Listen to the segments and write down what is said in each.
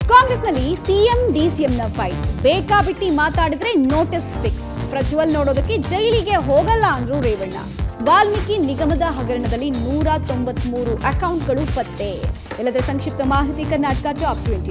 ಕಾಂಗ್ರೆಸ್ನಲ್ಲಿ CM ಡಿಸಿಎಂನ fight ಬೇಕಾಬಿಟ್ಟಿ ಮಾತಾಡಿದ್ರೆ ನೋಟಿಸ್ ಫಿಕ್ಸ್ ಪ್ರಜ್ವಲ್ ನೋಡೋದಕ್ಕೆ ಜೈಲಿಗೆ ಹೋಗಲ್ಲ ಅಂದ್ರು ರೇವಣ್ಣ ವಾಲ್ಮೀಕಿ ನಿಗಮದ ಹಗರಣದಲ್ಲಿ ನೂರ ತೊಂಬತ್ಮೂರು ಅಕೌಂಟ್ಗಳು ಪತ್ತೆ ಇಲ್ಲದೆ ಸಂಕ್ಷಿಪ್ತ ಮಾಹಿತಿ ಕರ್ನಾಟಕ ಟಾಪ್ ಟ್ವೆಂಟಿ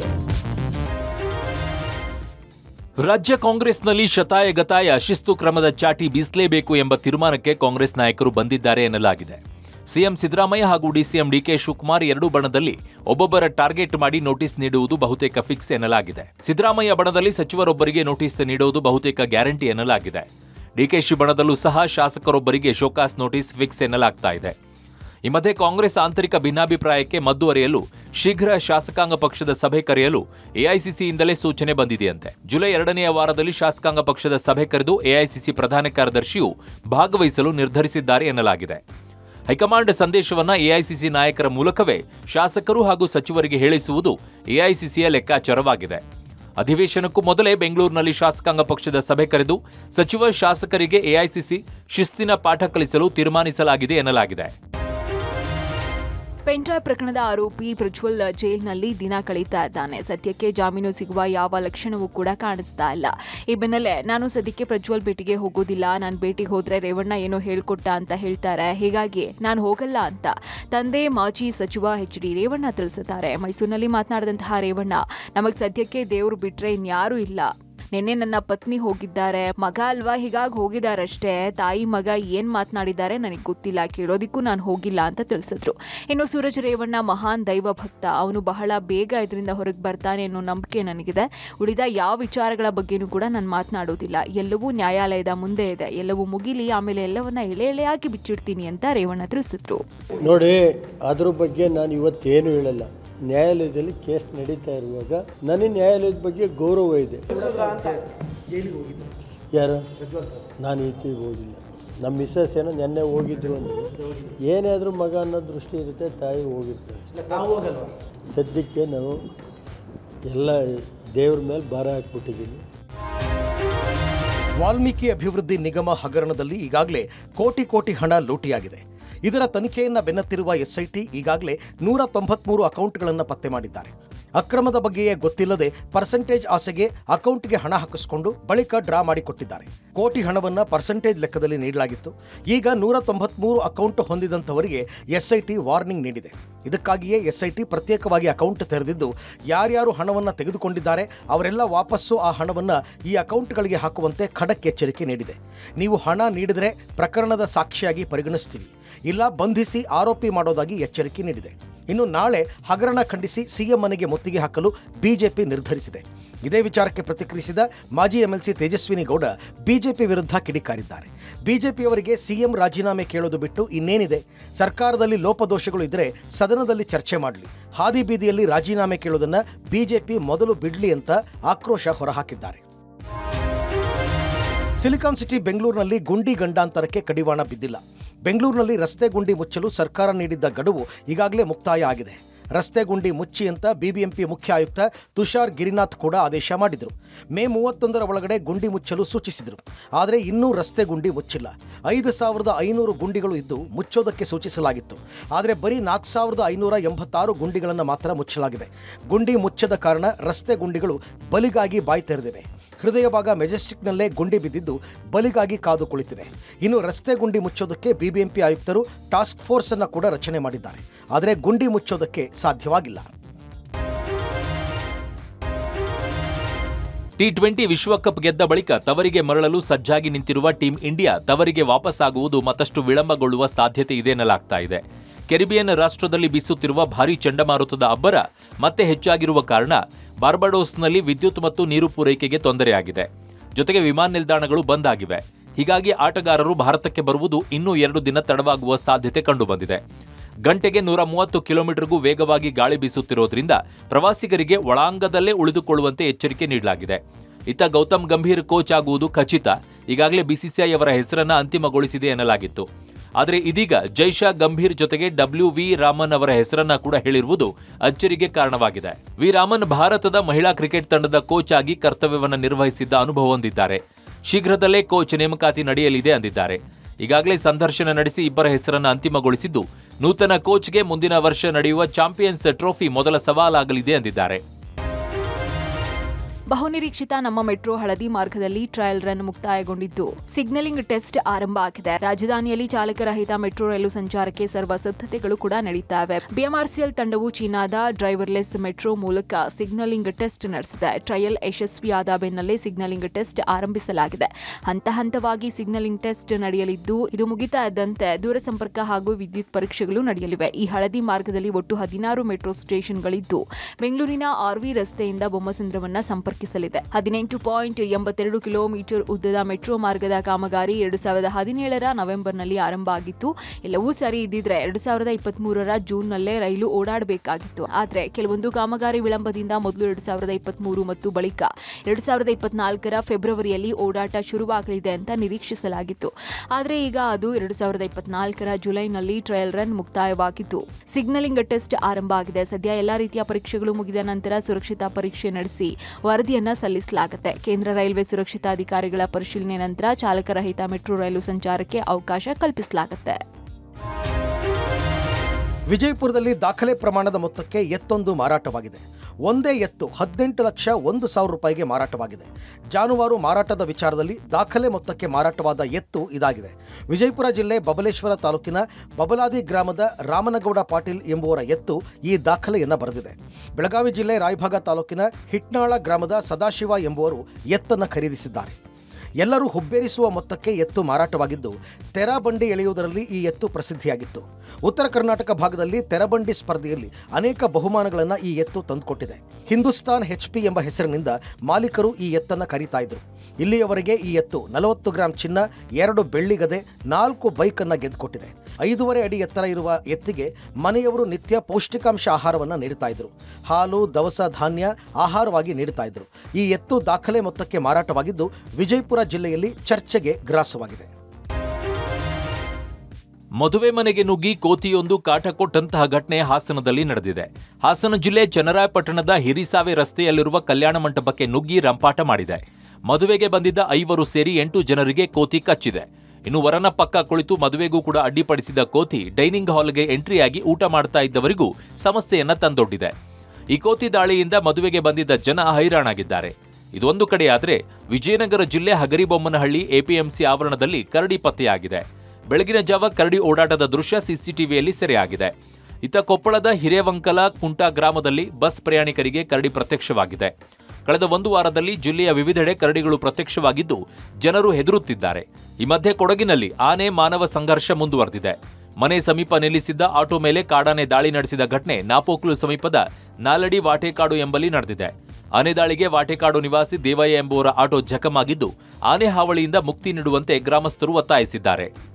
ರಾಜ್ಯ ಕಾಂಗ್ರೆಸ್ನಲ್ಲಿ ಶತಾಯ ಗತಾಯ ಶಿಸ್ತು ಕ್ರಮದ ಚಾಟಿ ಬೀಸಲೇಬೇಕು ಎಂಬ ತೀರ್ಮಾನಕ್ಕೆ ಕಾಂಗ್ರೆಸ್ ನಾಯಕರು ಬಂದಿದ್ದಾರೆ ಎನ್ನಲಾಗಿದೆ ಸಿಎಂ ಸಿದ್ದರಾಮಯ್ಯ ಹಾಗೂ ಡಿಸಿಎಂ ಡಿಕೆ ಶಿವಕುಮಾರ್ ಎರಡೂ ಬಣದಲ್ಲಿ ಒಬ್ಬೊಬ್ಬರ ಟಾರ್ಗೆಟ್ ಮಾಡಿ ನೋಟಿಸ್ ನೀಡುವುದು ಬಹುತೇಕ ಫಿಕ್ಸ್ ಎನ್ನಲಾಗಿದೆ ಸಿದ್ದರಾಮಯ್ಯ ಬಣದಲ್ಲಿ ಸಚಿವರೊಬ್ಬರಿಗೆ ನೋಟಿಸ್ ನೀಡುವುದು ಬಹುತೇಕ ಗ್ಯಾರಂಟಿ ಎನ್ನಲಾಗಿದೆ ಡಿಕೆಶಿ ಬಣದಲ್ಲೂ ಸಹ ಶಾಸಕರೊಬ್ಬರಿಗೆ ಶೋಕಾಸ್ ನೋಟಿಸ್ ಫಿಕ್ಸ್ ಎನ್ನಲಾಗ್ತಾ ಇದೆ ಈ ಮಧ್ಯೆ ಕಾಂಗ್ರೆಸ್ ಆಂತರಿಕ ಭಿನ್ನಾಭಿಪ್ರಾಯಕ್ಕೆ ಮದ್ದುವರೆಯಲು ಶೀಘ್ರ ಶಾಸಕಾಂಗ ಪಕ್ಷದ ಸಭೆ ಕರೆಯಲು ಎಐಸಿಸಿಯಿಂದಲೇ ಸೂಚನೆ ಬಂದಿದೆಯಂತೆ ಜುಲೈ ಎರಡನೆಯ ವಾರದಲ್ಲಿ ಶಾಸಕಾಂಗ ಪಕ್ಷದ ಸಭೆ ಕರೆದು ಎಐಸಿಸಿ ಪ್ರಧಾನ ಕಾರ್ಯದರ್ಶಿಯು ಭಾಗವಹಿಸಲು ನಿರ್ಧರಿಸಿದ್ದಾರೆ ಎನ್ನಲಾಗಿದೆ ಹೈಕಮಾಂಡ್ ಸಂದೇಶವನ್ನ ಎಐಸಿಸಿ ನಾಯಕರ ಮೂಲಕವೇ ಶಾಸಕರು ಹಾಗೂ ಸಚಿವರಿಗೆ ಹೇಳಿಸುವುದು ಎಐಸಿಸಿಯ ಲೆಕ್ಕಾಚಾರವಾಗಿದೆ ಅಧಿವೇಶನಕ್ಕೂ ಮೊದಲೇ ಬೆಂಗಳೂರಿನಲ್ಲಿ ಶಾಸಕಾಂಗ ಪಕ್ಷದ ಸಭೆ ಕರೆದು ಸಚಿವ ಶಾಸಕರಿಗೆ ಎಐಸಿಸಿ ಶಿಸ್ತಿನ ಪಾಠ ಕಲಿಸಲು ತೀರ್ಮಾನಿಸಲಾಗಿದೆ ಎನ್ನಲಾಗಿದೆ ಪೆನ್ಡ್ರೈವ್ ಪ್ರಕರಣದ ಆರೋಪಿ ಪ್ರಜ್ವಲ್ ಜೈಲ್ನಲ್ಲಿ ದಿನ ಕಳೀತಾ ಇದ್ದಾನೆ ಸದ್ಯಕ್ಕೆ ಜಾಮೀನು ಸಿಗುವ ಯಾವ ಲಕ್ಷಣವೂ ಕೂಡ ಕಾಣಿಸ್ತಾ ಇಲ್ಲ ಈ ಬೆನ್ನಲ್ಲೇ ನಾನು ಸದ್ಯಕ್ಕೆ ಪ್ರಜ್ವಲ್ ಭೇಟಿಗೆ ಹೋಗೋದಿಲ್ಲ ನಾನು ಭೇಟಿಗೆ ಹೋದ್ರೆ ರೇವಣ್ಣ ಏನೋ ಹೇಳ್ಕೊಟ್ಟ ಅಂತ ಹೇಳ್ತಾರೆ ಹೀಗಾಗಿ ನಾನು ಹೋಗಲ್ಲ ಅಂತ ತಂದೆ ಮಾಜಿ ಸಚಿವ ಎಚ್ ಡಿ ರೇವಣ್ಣ ತಿಳಿಸಿದ್ದಾರೆ ಮೈಸೂರಿನಲ್ಲಿ ಮಾತನಾಡಿದಂತಹ ರೇವಣ್ಣ ನಮಗೆ ಸದ್ಯಕ್ಕೆ ದೇವರು ಬಿಟ್ರೆ ಇನ್ಯಾರೂ ಇಲ್ಲ ನಿನ್ನೆ ನನ್ನ ಪತ್ನಿ ಹೋಗಿದ್ದಾರೆ ಮಗ ಅಲ್ವಾ ಹೀಗಾಗಿ ಹೋಗಿದಾರಷ್ಟೇ ತಾಯಿ ಮಗ ಏನ್ ಮಾತನಾಡಿದ್ದಾರೆ ನನಗೆ ಗೊತ್ತಿಲ್ಲ ಕೇಳೋದಿಕ್ಕೂ ನಾನು ಹೋಗಿಲ್ಲ ಅಂತ ತಿಳಿಸಿದ್ರು ಇನ್ನು ಸೂರಜ್ ರೇವಣ್ಣ ಮಹಾನ್ ದೈವ ಭಕ್ತ ಅವನು ಬಹಳ ಬೇಗ ಇದರಿಂದ ಹೊರಗೆ ಬರ್ತಾನೆ ಅನ್ನೋ ನಂಬಿಕೆ ನನಗಿದೆ ಉಳಿದ ಯಾವ ವಿಚಾರಗಳ ಬಗ್ಗೆನೂ ಕೂಡ ನಾನು ಮಾತನಾಡೋದಿಲ್ಲ ಎಲ್ಲವೂ ನ್ಯಾಯಾಲಯದ ಮುಂದೆ ಇದೆ ಎಲ್ಲವೂ ಮುಗಿಲಿ ಆಮೇಲೆ ಎಲ್ಲವನ್ನ ಎಳೆ ಎಳೆಯಾಗಿ ಬಿಚ್ಚಿಡ್ತೀನಿ ಅಂತ ರೇವಣ್ಣ ತಿಳಿಸಿದ್ರು ನೋಡಿ ಅದ್ರ ಬಗ್ಗೆ ನಾನು ಇವತ್ತೇನು ಹೇಳಲ್ಲ ನ್ಯಾಯಾಲಯದಲ್ಲಿ ಕೇಸ್ ನಡೀತಾ ಇರುವಾಗ ನನಗೆ ನ್ಯಾಯಾಲಯದ ಬಗ್ಗೆ ಗೌರವ ಇದೆ ಯಾರು ನಾನು ಈಚೆಗೆ ಹೋಗಿಲ್ಲ ನಮ್ಮ ಮಿಸ್ಸಸ್ ಏನೋ ನೆನ್ನೆ ಹೋಗಿದ್ರು ಅಂದರೆ ಏನೇ ಆದರೂ ಮಗ ಅನ್ನೋ ದೃಷ್ಟಿ ಇರುತ್ತೆ ತಾಯಿ ಹೋಗಿರ್ತಾರೆ ಸದ್ಯಕ್ಕೆ ನಾವು ಎಲ್ಲ ದೇವ್ರ ಮೇಲೆ ಭಾರ ಹಾಕ್ಬಿಟ್ಟಿದ್ದೀನಿ ವಾಲ್ಮೀಕಿ ಅಭಿವೃದ್ಧಿ ನಿಗಮ ಹಗರಣದಲ್ಲಿ ಈಗಾಗಲೇ ಕೋಟಿ ಕೋಟಿ ಹಣ ಲೂಟಿಯಾಗಿದೆ ಇದರ ತನಿಖೆಯನ್ನ ಬೆನ್ನತ್ತಿರುವ ಎಸ್ಐಟಿ ಈಗಾಗಲೇ ನೂರ ತೊಂಬತ್ಮೂರು ಅಕೌಂಟ್ಗಳನ್ನು ಪತ್ತೆ ಮಾಡಿದ್ದಾರೆ ಅಕ್ರಮದ ಬಗ್ಗೆಯೇ ಗೊತ್ತಿಲ್ಲದೆ ಪರ್ಸೆಂಟೇಜ್ ಆಸೆಗೆ ಅಕೌಂಟ್ಗೆ ಹಣ ಹಾಕಿಸಿಕೊಂಡು ಬಳಿಕ ಡ್ರಾ ಮಾಡಿಕೊಟ್ಟಿದ್ದಾರೆ ಕೋಟಿ ಹಣವನ್ನ ಪರ್ಸೆಂಟೇಜ್ ಲೆಕ್ಕದಲ್ಲಿ ನೀಡಲಾಗಿತ್ತು ಈಗ ನೂರ ತೊಂಬತ್ಮೂರು ಅಕೌಂಟ್ ಹೊಂದಿದಂಥವರಿಗೆ ಎಸ್ಐಟಿ ವಾರ್ನಿಂಗ್ ನೀಡಿದೆ ಇದಕ್ಕಾಗಿಯೇ ಎಸ್ಐಟಿ ಪ್ರತ್ಯೇಕವಾಗಿ ಅಕೌಂಟ್ ತೆರೆದಿದ್ದು ಯಾರ್ಯಾರು ಹಣವನ್ನು ತೆಗೆದುಕೊಂಡಿದ್ದಾರೆ ಅವರೆಲ್ಲ ವಾಪಸ್ಸು ಆ ಹಣವನ್ನು ಈ ಅಕೌಂಟ್ಗಳಿಗೆ ಹಾಕುವಂತೆ ಖಡಕ್ ಎಚ್ಚರಿಕೆ ನೀಡಿದೆ ನೀವು ಹಣ ನೀಡಿದರೆ ಪ್ರಕರಣದ ಸಾಕ್ಷಿಯಾಗಿ ಪರಿಗಣಿಸ್ತೀವಿ ಇಲ್ಲ ಬಂಧಿಸಿ ಆರೋಪಿ ಮಾಡೋದಾಗಿ ಎಚ್ಚರಿಕೆ ನೀಡಿದೆ ಇನ್ನು ನಾಳೆ ಹಗರಣ ಖಂಡಿಸಿ ಸಿಎಂ ಮನೆಗೆ ಮುತ್ತಿಗೆ ಹಾಕಲು ಬಿಜೆಪಿ ನಿರ್ಧರಿಸಿದೆ ಇದೇ ವಿಚಾರಕ್ಕೆ ಪ್ರತಿಕ್ರಿಯಿಸಿದ ಮಾಜಿ ಎಂಎಲ್ಸಿ ತೇಜಸ್ವಿನಿ ಗೌಡ ಬಿಜೆಪಿ ವಿರುದ್ಧ ಕಿಡಿಕಾರಿದ್ದಾರೆ ಬಿಜೆಪಿಯವರಿಗೆ ಸಿಎಂ ರಾಜೀನಾಮೆ ಕೇಳೋದು ಬಿಟ್ಟು ಇನ್ನೇನಿದೆ ಸರ್ಕಾರದಲ್ಲಿ ಲೋಪದೋಷಗಳು ಇದ್ದರೆ ಸದನದಲ್ಲಿ ಚರ್ಚೆ ಮಾಡಲಿ ಹಾದಿ ಬೀದಿಯಲ್ಲಿ ರಾಜೀನಾಮೆ ಕೇಳೋದನ್ನ ಬಿಜೆಪಿ ಮೊದಲು ಬಿಡ್ಲಿ ಅಂತ ಆಕ್ರೋಶ ಹೊರಹಾಕಿದ್ದಾರೆ ಸಿಲಿಕಾನ್ ಸಿಟಿ ಬೆಂಗಳೂರಿನಲ್ಲಿ ಗುಂಡಿ ಗಂಡಾಂತರಕ್ಕೆ ಕಡಿವಾಣ ಬಿದ್ದಿಲ್ಲ ಬೆಂಗಳೂರಿನಲ್ಲಿ ರಸ್ತೆ ಗುಂಡಿ ಮುಚ್ಚಲು ಸರ್ಕಾರ ನೀಡಿದ್ದ ಗಡುವು ಈಗಾಗಲೇ ಮುಕ್ತಾಯ ಆಗಿದೆ ರಸ್ತೆ ಗುಂಡಿ ಮುಚ್ಚಿ ಅಂತ ಬಿಬಿಎಂಪಿ ಮುಖ್ಯ ಆಯುಕ್ತ ತುಷಾರ್ ಗಿರಿನಾಥ್ ಕೂಡ ಆದೇಶ ಮಾಡಿದರು ಮೇ ಮೂವತ್ತೊಂದರ ಒಳಗಡೆ ಗುಂಡಿ ಮುಚ್ಚಲು ಸೂಚಿಸಿದರು ಆದರೆ ಇನ್ನೂ ರಸ್ತೆ ಗುಂಡಿ ಮುಚ್ಚಿಲ್ಲ ಐದು ಸಾವಿರದ ಐನೂರು ಗುಂಡಿಗಳು ಇದ್ದು ಮುಚ್ಚೋದಕ್ಕೆ ಸೂಚಿಸಲಾಗಿತ್ತು ಆದರೆ ಬರೀ ನಾಲ್ಕು ಸಾವಿರದ ಐನೂರ ಎಂಬತ್ತಾರು ಗುಂಡಿಗಳನ್ನು ಮಾತ್ರ ಮುಚ್ಚಲಾಗಿದೆ ಗುಂಡಿ ಮುಚ್ಚದ ಕಾರಣ ರಸ್ತೆ ಗುಂಡಿಗಳು ಬಲಿಗಾಗಿ ಬಾಯಿ ತೆರೆದಿವೆ ಹೃದಯ ಭಾಗ ಮೆಜೆಸ್ಟಿಕ್ನಲ್ಲೇ ಗುಂಡಿ ಬಿದ್ದಿದ್ದು ಬಲಿಗಾಗಿ ಕಾದು ಕುಳಿತಿವೆ ಇನ್ನು ರಸ್ತೆ ಗುಂಡಿ ಮುಚ್ಚೋದಕ್ಕೆ ಬಿಬಿಎಂಪಿ ಆಯುಕ್ತರು ಟಾಸ್ಕ್ ಫೋರ್ಸ್ ಅನ್ನು ಕೂಡ ರಚನೆ ಮಾಡಿದ್ದಾರೆ ಆದರೆ ಗುಂಡಿ ಮುಚ್ಚೋದಕ್ಕೆ ಸಾಧ್ಯವಾಗಿಲ್ಲ ಟಿ ಟ್ವೆಂಟಿ ವಿಶ್ವಕಪ್ ಗೆದ್ದ ಬಳಿಕ ತವರಿಗೆ ಮರಳಲು ಸಜ್ಜಾಗಿ ನಿಂತಿರುವ ಟೀಂ ಇಂಡಿಯಾ ತವರಿಗೆ ವಾಪಸ್ಸಾಗುವುದು ಮತ್ತಷ್ಟು ವಿಳಂಬಗೊಳ್ಳುವ ಸಾಧ್ಯತೆ ಇದೆ ಎನ್ನಲಾಗ್ತಾ ಇದೆ ಕೆರಿಬಿಯನ್ ರಾಷ್ಟ್ರದಲ್ಲಿ ಬೀಸುತ್ತಿರುವ ಭಾರೀ ಚಂಡಮಾರುತದ ಅಬ್ಬರ ಮತ್ತೆ ಹೆಚ್ಚಾಗಿರುವ ಕಾರಣ ಬಾರ್ಬಡೋಸ್ನಲ್ಲಿ ವಿದ್ಯುತ್ ಮತ್ತು ನೀರು ಪೂರೈಕೆಗೆ ತೊಂದರೆಯಾಗಿದೆ ಜೊತೆಗೆ ವಿಮಾನ ನಿಲ್ದಾಣಗಳು ಬಂದ್ ಆಗಿವೆ ಹೀಗಾಗಿ ಆಟಗಾರರು ಭಾರತಕ್ಕೆ ಬರುವುದು ಇನ್ನೂ ಎರಡು ದಿನ ತಡವಾಗುವ ಸಾಧ್ಯತೆ ಕಂಡುಬಂದಿದೆ ಗಂಟೆಗೆ ನೂರ ಮೂವತ್ತು ಕಿಲೋಮೀಟರ್ಗೂ ವೇಗವಾಗಿ ಗಾಳಿ ಬೀಸುತ್ತಿರೋದ್ರಿಂದ ಪ್ರವಾಸಿಗರಿಗೆ ಒಳಾಂಗದಲ್ಲೇ ಉಳಿದುಕೊಳ್ಳುವಂತೆ ಎಚ್ಚರಿಕೆ ನೀಡಲಾಗಿದೆ ಇತ್ತ ಗೌತಮ್ ಗಂಭೀರ್ ಕೋಚ್ ಆಗುವುದು ಖಚಿತ ಈಗಾಗಲೇ ಬಿಸಿಸಿಐ ಅವರ ಹೆಸರನ್ನ ಅಂತಿಮಗೊಳಿಸಿದೆ ಎನ್ನಲಾಗಿತ್ತು ಆದರೆ ಇದೀಗ ಜೈಶಾ ಗಂಭೀರ್ ಜೊತೆಗೆ ಡಬ್ಲ್ಯೂ ವಿ ರಾಮನ್ ಅವರ ಹೆಸರನ್ನ ಕೂಡ ಹೇಳಿರುವುದು ಅಚ್ಚರಿಗೆ ಕಾರಣವಾಗಿದೆ ವಿ ರಾಮನ್ ಭಾರತದ ಮಹಿಳಾ ಕ್ರಿಕೆಟ್ ತಂಡದ ಕೋಚ್ ಆಗಿ ಕರ್ತವ್ಯವನ್ನು ನಿರ್ವಹಿಸಿದ್ದ ಅನುಭವ ಹೊಂದಿದ್ದಾರೆ ಶೀಘ್ರದಲ್ಲೇ ಕೋಚ್ ನೇಮಕಾತಿ ನಡೆಯಲಿದೆ ಅಂದಿದ್ದಾರೆ ಈಗಾಗಲೇ ಸಂದರ್ಶನ ನಡೆಸಿ ಇಬ್ಬರ ಹೆಸರನ್ನು ಅಂತಿಮಗೊಳಿಸಿದ್ದು ನೂತನ ಕೋಚ್ಗೆ ಮುಂದಿನ ವರ್ಷ ನಡೆಯುವ ಚಾಂಪಿಯನ್ಸ್ ಟ್ರೋಫಿ ಮೊದಲ ಸವಾಲಾಗಲಿದೆ ಅಂದಿದ್ದಾರೆ ಬಹುನಿರೀಕ್ಷಿತ ನಮ್ಮ ಮೆಟ್ರೋ ಹಳದಿ ಮಾರ್ಗದಲ್ಲಿ ಟ್ರಯಲ್ ರನ್ ಮುಕ್ತಾಯಗೊಂಡಿದ್ದು ಸಿಗ್ನಲಿಂಗ್ ಟೆಸ್ಟ್ ಆರಂಭ ಆಗಿದೆ ರಾಜಧಾನಿಯಲ್ಲಿ ಚಾಲಕರಹಿತ ಮೆಟ್ರೋ ರೈಲು ಸಂಚಾರಕ್ಕೆ ಸರ್ವ ಸಿದ್ಧತೆಗಳು ಕೂಡ ನಡೀತಾವೆ ಬಿಎಂಆರ್ಸಿಎಲ್ ತಂಡವು ಚೀನಾದ ಡ್ರೈವರ್ಲೆಸ್ ಮೆಟ್ರೋ ಮೂಲಕ ಸಿಗ್ನಲಿಂಗ್ ಟೆಸ್ಟ್ ನಡೆಸಿದೆ ಟ್ರಯಲ್ ಯಶಸ್ವಿಯಾದ ಬೆನ್ನಲ್ಲೇ ಸಿಗ್ನಲಿಂಗ್ ಟೆಸ್ಟ್ ಆರಂಭಿಸಲಾಗಿದೆ ಹಂತ ಹಂತವಾಗಿ ಸಿಗ್ನಲಿಂಗ್ ಟೆಸ್ಟ್ ನಡೆಯಲಿದ್ದು ಇದು ಮುಗಿತಾ ಇದ್ದಂತೆ ದೂರಸಂಪರ್ಕ ಹಾಗೂ ವಿದ್ಯುತ್ ಪರೀಕ್ಷೆಗಳು ನಡೆಯಲಿವೆ ಈ ಹಳದಿ ಮಾರ್ಗದಲ್ಲಿ ಒಟ್ಟು ಹದಿನಾರು ಮೆಟ್ರೋ ಸ್ಟೇಷನ್ಗಳಿದ್ದು ಬೆಂಗಳೂರಿನ ಆರ್ವಿ ರಸ್ತೆಯಿಂದ ಬೊಮ್ಮಸಂದ್ರವನ್ನ ಸಂಪರ್ಕಿಸಲಿದೆ ಹದಿನೆಂಟು ಪಾಯಿಂಟ್ ಎಂಬತ್ತೆರಡು ಕಿಲೋಮೀಟರ್ ಉದ್ದದ ಮೆಟ್ರೋ ಮಾರ್ಗದ ಕಾಮಗಾರಿ ಎರಡು ಸಾವಿರದ ಹದಿನೇಳರ ನವೆಂಬರ್ನಲ್ಲಿ ಆರಂಭ ಆಗಿತ್ತು ಎಲ್ಲವೂ ಸರಿ ಇದ್ದಿದ್ರೆ ಎರಡು ಸಾವಿರದ ಇಪ್ಪತ್ಮೂರರ ಜೂನ್ನಲ್ಲೇ ರೈಲು ಓಡಾಡಬೇಕಾಗಿತ್ತು ಆದರೆ ಕೆಲವೊಂದು ಕಾಮಗಾರಿ ವಿಳಂಬದಿಂದ ಮೊದಲು ಎರಡು ಸಾವಿರದ ಇಪ್ಪತ್ಮೂರು ಮತ್ತು ಬಳಿಕ ಎರಡು ಸಾವಿರದ ಇಪ್ಪತ್ನಾಲ್ಕರ ಫೆಬ್ರವರಿಯಲ್ಲಿ ಓಡಾಟ ಶುರುವಾಗಲಿದೆ ಅಂತ ನಿರೀಕ್ಷಿಸಲಾಗಿತ್ತು ಆದರೆ ಈಗ ಅದು ಎರಡು ಸಾವಿರದ ಇಪ್ಪತ್ನಾಲ್ಕರ ಜುಲೈನಲ್ಲಿ ಟ್ರಯಲ್ ರನ್ ಮುಕ್ತಾಯವಾಗಿದ್ದು ಸಿಗ್ನಲಿಂಗ್ ಟೆಸ್ಟ್ ಆರಂಭ ಆಗಿದೆ ಸದ್ಯ ಎಲ್ಲಾ ರೀತಿಯ ಪರೀಕ್ಷೆಗಳು ಮುಗಿದ ನಂತರ ಸುರಕ್ಷತಾ ಪರೀಕ್ಷೆ ನಡೆಸಿ ವರದಿಯನ್ನ ಸಲ್ಲಿಸಲಾಗುತ್ತೆ ಕೇಂದ್ರ ರೈಲ್ವೆ ಸುರಕ್ಷತಾ ಅಧಿಕಾರಿಗಳ ಪರಿಶೀಲನೆ ನಂತರ ಚಾಲಕರಹಿತ ಮೆಟ್ರೋ ರೈಲು ಸಂಚಾರಕ್ಕೆ ಅವಕಾಶ ಕಲ್ಪಿಸಲಾಗುತ್ತೆ ವಿಜಯಪುರದಲ್ಲಿ ದಾಖಲೆ ಪ್ರಮಾಣದ ಮೊತ್ತಕ್ಕೆ ಎತ್ತೊಂದು ಮಾರಾಟವಾಗಿದೆ ಒಂದೇ ಎತ್ತು ಹದಿನೆಂಟು ಲಕ್ಷ ಒಂದು ಸಾವಿರ ರೂಪಾಯಿಗೆ ಮಾರಾಟವಾಗಿದೆ ಜಾನುವಾರು ಮಾರಾಟದ ವಿಚಾರದಲ್ಲಿ ದಾಖಲೆ ಮೊತ್ತಕ್ಕೆ ಮಾರಾಟವಾದ ಎತ್ತು ಇದಾಗಿದೆ ವಿಜಯಪುರ ಜಿಲ್ಲೆ ಬಬಲೇಶ್ವರ ತಾಲೂಕಿನ ಬಬಲಾದಿ ಗ್ರಾಮದ ರಾಮನಗೌಡ ಪಾಟೀಲ್ ಎಂಬುವರ ಎತ್ತು ಈ ದಾಖಲೆಯನ್ನು ಬರೆದಿದೆ ಬೆಳಗಾವಿ ಜಿಲ್ಲೆ ರಾಯಭಾಗ ತಾಲೂಕಿನ ಹಿಟ್ನಾಳ ಗ್ರಾಮದ ಸದಾಶಿವ ಎಂಬುವರು ಎತ್ತನ್ನು ಖರೀದಿಸಿದ್ದಾರೆ ಎಲ್ಲರೂ ಹುಬ್ಬೇರಿಸುವ ಮೊತ್ತಕ್ಕೆ ಎತ್ತು ಮಾರಾಟವಾಗಿದ್ದು ತೆರಬಂಡಿ ಎಳೆಯುವುದರಲ್ಲಿ ಈ ಎತ್ತು ಪ್ರಸಿದ್ಧಿಯಾಗಿತ್ತು ಉತ್ತರ ಕರ್ನಾಟಕ ಭಾಗದಲ್ಲಿ ತೆರಬಂಡಿ ಸ್ಪರ್ಧೆಯಲ್ಲಿ ಅನೇಕ ಬಹುಮಾನಗಳನ್ನು ಈ ಎತ್ತು ತಂದುಕೊಟ್ಟಿದೆ ಹಿಂದೂಸ್ತಾನ್ ಹೆಚ್ಪಿ ಎಂಬ ಹೆಸರಿನಿಂದ ಮಾಲೀಕರು ಈ ಎತ್ತನ್ನು ಕರೀತಾ ಇದ್ರು ಇಲ್ಲಿಯವರೆಗೆ ಈ ಎತ್ತು ನಲವತ್ತು ಗ್ರಾಂ ಚಿನ್ನ ಎರಡು ಬೆಳ್ಳಿಗದೆ ನಾಲ್ಕು ಬೈಕನ್ನು ಗೆದ್ದುಕೊಟ್ಟಿದೆ ಐದೂವರೆ ಅಡಿ ಎತ್ತರ ಇರುವ ಎತ್ತಿಗೆ ಮನೆಯವರು ನಿತ್ಯ ಪೌಷ್ಟಿಕಾಂಶ ಆಹಾರವನ್ನು ನೀಡ್ತಾ ಇದ್ರು ಹಾಲು ದವಸ ಧಾನ್ಯ ಆಹಾರವಾಗಿ ನೀಡ್ತಾ ಇದ್ರು ಈ ಎತ್ತು ದಾಖಲೆ ಮೊತ್ತಕ್ಕೆ ಮಾರಾಟವಾಗಿದ್ದು ವಿಜಯಪುರ ಜಿಲ್ಲೆಯಲ್ಲಿ ಚರ್ಚೆಗೆ ಗ್ರಾಸವಾಗಿದೆ ಮದುವೆ ಮನೆಗೆ ನುಗ್ಗಿ ಕೋತಿಯೊಂದು ಕಾಟ ಕೊಟ್ಟಂತಹ ಘಟನೆ ಹಾಸನದಲ್ಲಿ ನಡೆದಿದೆ ಹಾಸನ ಜಿಲ್ಲೆ ಚನ್ನರಾಯಪಟ್ಟಣದ ಹಿರಿಸಾವೆ ರಸ್ತೆಯಲ್ಲಿರುವ ಕಲ್ಯಾಣ ಮಂಟಪಕ್ಕೆ ನುಗ್ಗಿ ರಂಪಾಟ ಮಾಡಿದೆ ಮದುವೆಗೆ ಬಂದಿದ್ದ ಐವರು ಸೇರಿ ಎಂಟು ಜನರಿಗೆ ಕೋತಿ ಕಚ್ಚಿದೆ ಇನ್ನು ವರನ ಪಕ್ಕ ಕುಳಿತು ಮದುವೆಗೂ ಕೂಡ ಅಡ್ಡಿಪಡಿಸಿದ ಕೋತಿ ಡೈನಿಂಗ್ ಹಾಲ್ಗೆ ಎಂಟ್ರಿಯಾಗಿ ಊಟ ಮಾಡ್ತಾ ಇದ್ದವರಿಗೂ ಸಮಸ್ಯೆಯನ್ನ ತಂದೊಡ್ಡಿದೆ ಈ ಕೋತಿ ದಾಳಿಯಿಂದ ಮದುವೆಗೆ ಬಂದಿದ್ದ ಜನ ಹೈರಾಣಾಗಿದ್ದಾರೆ ಇದೊಂದು ಕಡೆಯಾದ್ರೆ ವಿಜಯನಗರ ಜಿಲ್ಲೆ ಹಗರಿಬೊಮ್ಮನಹಳ್ಳಿ ಎಪಿಎಂಸಿ ಆವರಣದಲ್ಲಿ ಕರಡಿ ಪತ್ತೆಯಾಗಿದೆ ಬೆಳಗಿನ ಜಾವ ಕರಡಿ ಓಡಾಟದ ದೃಶ್ಯ ಸಿಸಿಟಿವಿಯಲ್ಲಿ ಸೆರೆಯಾಗಿದೆ ಇತ್ತ ಕೊಪ್ಪಳದ ಹಿರೇವಂಕಲ ಕುಂಟಾ ಗ್ರಾಮದಲ್ಲಿ ಬಸ್ ಪ್ರಯಾಣಿಕರಿಗೆ ಕರಡಿ ಪ್ರತ್ಯಕ್ಷವಾಗಿದೆ ಕಳೆದ ಒಂದು ವಾರದಲ್ಲಿ ಜಿಲ್ಲೆಯ ವಿವಿಧೆಡೆ ಕರಡಿಗಳು ಪ್ರತ್ಯಕ್ಷವಾಗಿದ್ದು ಜನರು ಹೆದರುತ್ತಿದ್ದಾರೆ ಈ ಮಧ್ಯೆ ಕೊಡಗಿನಲ್ಲಿ ಆನೆ ಮಾನವ ಸಂಘರ್ಷ ಮುಂದುವರೆದಿದೆ ಮನೆ ಸಮೀಪ ನಿಲ್ಲಿಸಿದ್ದ ಆಟೋ ಮೇಲೆ ಕಾಡಾನೆ ದಾಳಿ ನಡೆಸಿದ ಘಟನೆ ನಾಪೋಕ್ಲು ಸಮೀಪದ ನಾಲಡಿ ವಾಟೇಕಾಡು ಎಂಬಲ್ಲಿ ನಡೆದಿದೆ ಆನೆ ದಾಳಿಗೆ ವಾಟೇಕಾಡು ನಿವಾಸಿ ದೇವಯ್ಯ ಎಂಬುವರ ಆಟೋ ಜಖಮಾಗಿದ್ದು ಆನೆ ಹಾವಳಿಯಿಂದ ಮುಕ್ತಿ ನೀಡುವಂತೆ ಗ್ರಾಮಸ್ಥರು ಒತ್ತಾಯಿಸಿದ್ದಾರೆ